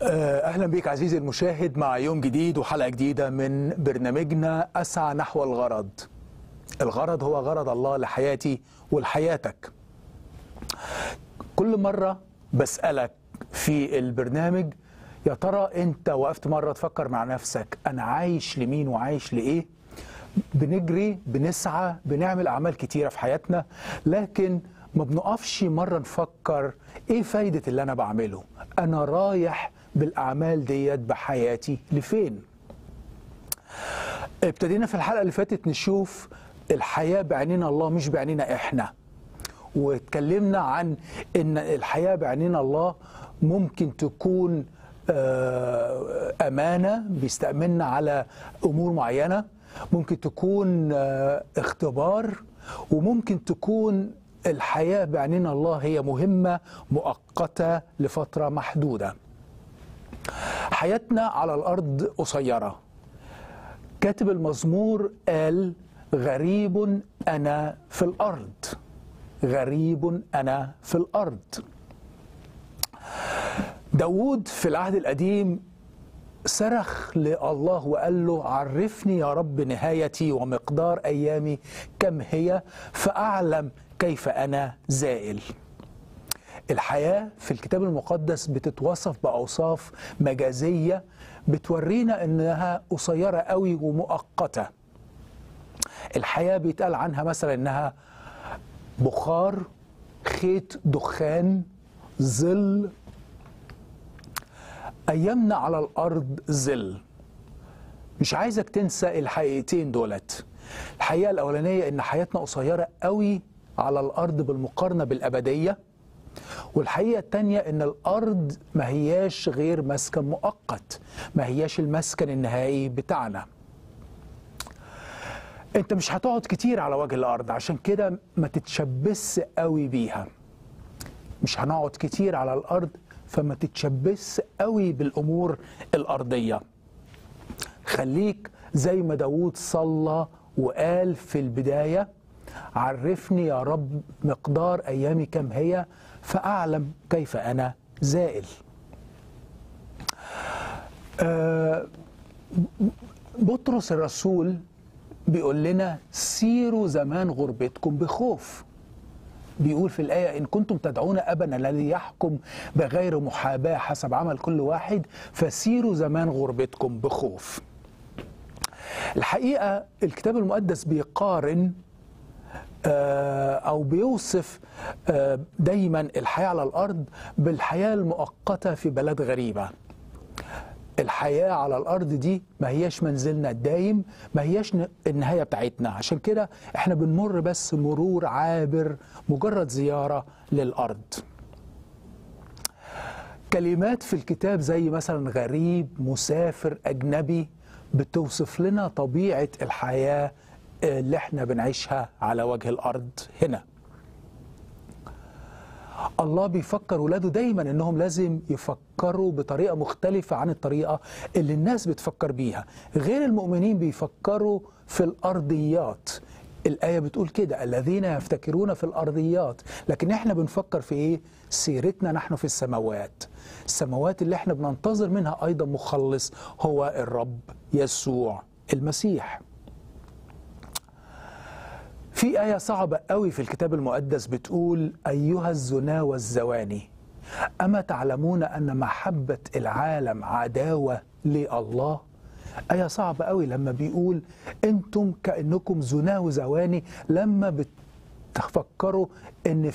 أهلا بك عزيزي المشاهد مع يوم جديد وحلقة جديدة من برنامجنا أسعى نحو الغرض الغرض هو غرض الله لحياتي ولحياتك كل مرة بسألك في البرنامج يا ترى أنت وقفت مرة تفكر مع نفسك أنا عايش لمين وعايش لإيه بنجري بنسعى بنعمل أعمال كتيرة في حياتنا لكن ما بنقفش مرة نفكر إيه فايدة اللي أنا بعمله أنا رايح بالأعمال ديت بحياتي لفين ابتدينا في الحلقة اللي فاتت نشوف الحياة بعيننا الله مش بعيننا إحنا واتكلمنا عن ان الحياه بعيننا الله ممكن تكون آه، امانه بيستامنا على امور معينه ممكن تكون آه، اختبار وممكن تكون الحياه بعيننا الله هي مهمه مؤقته لفتره محدوده حياتنا على الارض قصيره كاتب المزمور قال غريب انا في الارض غريب أنا في الأرض داود في العهد القديم صرخ لله وقال له عرفني يا رب نهايتي ومقدار أيامي كم هي فأعلم كيف أنا زائل الحياة في الكتاب المقدس بتتوصف بأوصاف مجازية بتورينا إنها قصيرة قوي ومؤقتة الحياة بيتقال عنها مثلا إنها بخار خيط دخان ظل ايامنا على الارض ظل مش عايزك تنسى الحقيقتين دولت الحقيقه الاولانيه ان حياتنا قصيره قوي على الارض بالمقارنه بالابديه والحقيقه الثانيه ان الارض ما هياش غير مسكن مؤقت ما هياش المسكن النهائي بتاعنا انت مش هتقعد كتير على وجه الارض عشان كده ما تتشبث قوي بيها مش هنقعد كتير على الارض فما تتشبث قوي بالامور الارضيه خليك زي ما داود صلى وقال في البدايه عرفني يا رب مقدار ايامي كم هي فاعلم كيف انا زائل آه بطرس الرسول بيقول لنا سيروا زمان غربتكم بخوف بيقول في الآية إن كنتم تدعون أبنا الذي يحكم بغير محاباة حسب عمل كل واحد فسيروا زمان غربتكم بخوف الحقيقة الكتاب المقدس بيقارن أو بيوصف دايما الحياة على الأرض بالحياة المؤقتة في بلد غريبة الحياة على الأرض دي ما هياش منزلنا الدايم ما هياش النهاية بتاعتنا عشان كده احنا بنمر بس مرور عابر مجرد زيارة للأرض كلمات في الكتاب زي مثلا غريب مسافر أجنبي بتوصف لنا طبيعة الحياة اللي احنا بنعيشها على وجه الأرض هنا الله بيفكر ولاده دايما انهم لازم يفكروا بطريقه مختلفه عن الطريقه اللي الناس بتفكر بيها غير المؤمنين بيفكروا في الارضيات الآية بتقول كده الذين يفتكرون في الأرضيات لكن احنا بنفكر في ايه سيرتنا نحن في السماوات السماوات اللي احنا بننتظر منها أيضا مخلص هو الرب يسوع المسيح في آية صعبة قوي في الكتاب المقدس بتقول أيها الزنا والزواني أما تعلمون أن محبة العالم عداوة لله آية صعبة قوي لما بيقول أنتم كأنكم زنا وزواني لما بتفكروا أن